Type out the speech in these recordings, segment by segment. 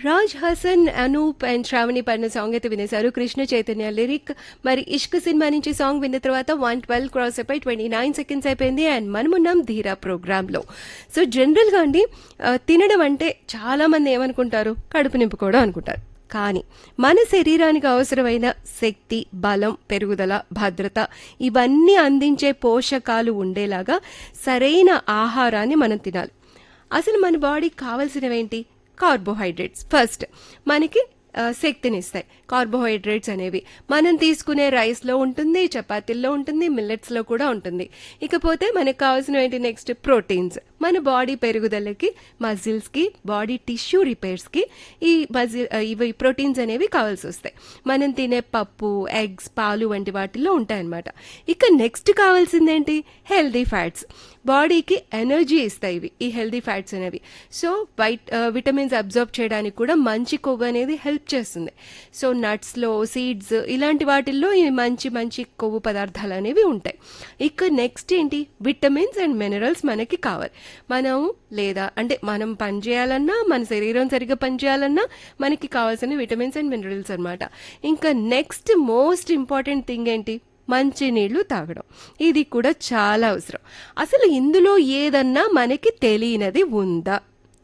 Raj Hasan Anup and Shravani పడిన song అయితే వినేశారు Krishna Chaitanya lyric మరి ఇష్క్ సినిమా నుంచి సాంగ్ విన్న తర్వాత వన్ ట్వెల్వ్ క్రాస్ అయిపోయి ట్వంటీ నైన్ సెకండ్స్ అయిపోయింది అండ్ మనమున్నాం ధీరా ప్రోగ్రాంలో సో జనరల్గా అండి ఆ, తినడం అంటే చాలా మంది ఏమనుకుంటారు కడుపు నింపుకోవడం అనుకుంటారు కానీ మన శరీరానికి అవసరమైన శక్తి బలం పెరుగుదల భద్రత ఇవన్నీ అందించే పోషకాలు ఉండేలాగా సరైన ఆహారాన్ని మనం తినాలి అసలు మన బాడీకి కావాల్సినవేంటి కార్బోహైడ్రేట్స్ ఫస్ట్ మనకి ఆ, శక్తినిస్తాయి కార్బోహైడ్రేట్స్ అనేవి మనం తీసుకునే రైస్లో ఉంటుంది చపాతీల్లో ఉంటుంది మిల్లెట్స్లో కూడా ఉంటుంది ఇకపోతే మనకు కావాల్సిన ఏంటి నెక్స్ట్ ప్రోటీన్స్ మన బాడీ పెరుగుదలకి మజిల్స్కి బాడీ టిష్యూ రిపేర్స్కి ఈ మజిల్ ఇవి ప్రోటీన్స్ అనేవి కావాల్సి వస్తాయి మనం తినే పప్పు ఎగ్స్ పాలు వంటి వాటిల్లో ఉంటాయన్నమాట ఇక నెక్స్ట్ కావాల్సిందేంటి హెల్దీ ఫ్యాట్స్ బాడీకి ఎనర్జీ ఇస్తాయి ఇవి ఈ హెల్దీ ఫ్యాట్స్ అనేవి సో వైట్ విటమిన్స్ అబ్జర్వ్ చేయడానికి కూడా మంచి కొవ్వు అనేది హెల్ప్ చేస్తుంది సో నట్స్లో సీడ్స్ ఇలాంటి వాటిల్లో ఈ మంచి మంచి కొవ్వు పదార్థాలు అనేవి ఉంటాయి ఇక నెక్స్ట్ ఏంటి విటమిన్స్ అండ్ మినరల్స్ మనకి కావాలి మనం లేదా అంటే మనం పని చేయాలన్నా మన శరీరం సరిగ్గా పనిచేయాలన్నా మనకి కావాల్సిన విటమిన్స్ అండ్ మినరల్స్ అన్నమాట ఇంకా నెక్స్ట్ మోస్ట్ ఇంపార్టెంట్ థింగ్ ఏంటి మంచి నీళ్లు తాగడం ఇది కూడా చాలా అవసరం అసలు ఇందులో ఏదన్నా మనకి తెలియనిది ఉందా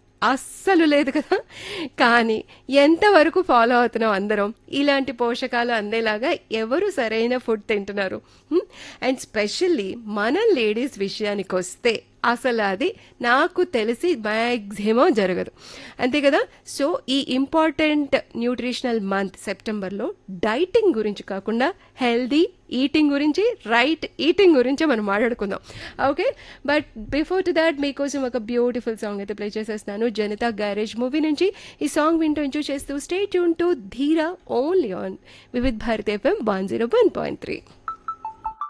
అస్సలు లేదు కదా కానీ ఎంతవరకు ఫాలో అవుతున్నాం అందరం ఇలాంటి పోషకాలు అందేలాగా ఎవరు సరైన ఫుడ్ తింటున్నారు అండ్ స్పెషల్లీ మన లేడీస్ విషయానికి వస్తే అసలు అది నాకు తెలిసి మ్యాక్సిమం జరగదు అంతే కదా సో ఈ ఇంపార్టెంట్ న్యూట్రిషనల్ మంత్ సెప్టెంబర్లో డైటింగ్ గురించి కాకుండా హెల్దీ ఈటింగ్ గురించి రైట్ ఈటింగ్ గురించి మనం మాట్లాడుకుందాం okay but before to that మీకోసం ఒక బ్యూటిఫుల్ సాంగ్ అయితే ప్లే చేసేస్తున్నాను జనతా గ్యారేజ్ మూవీ నుంచి ఈ సాంగ్ వింటూ ఎంజాయ్ చేస్తూ stay tune to Dheera only on Vividh Bharat FM one zero one point three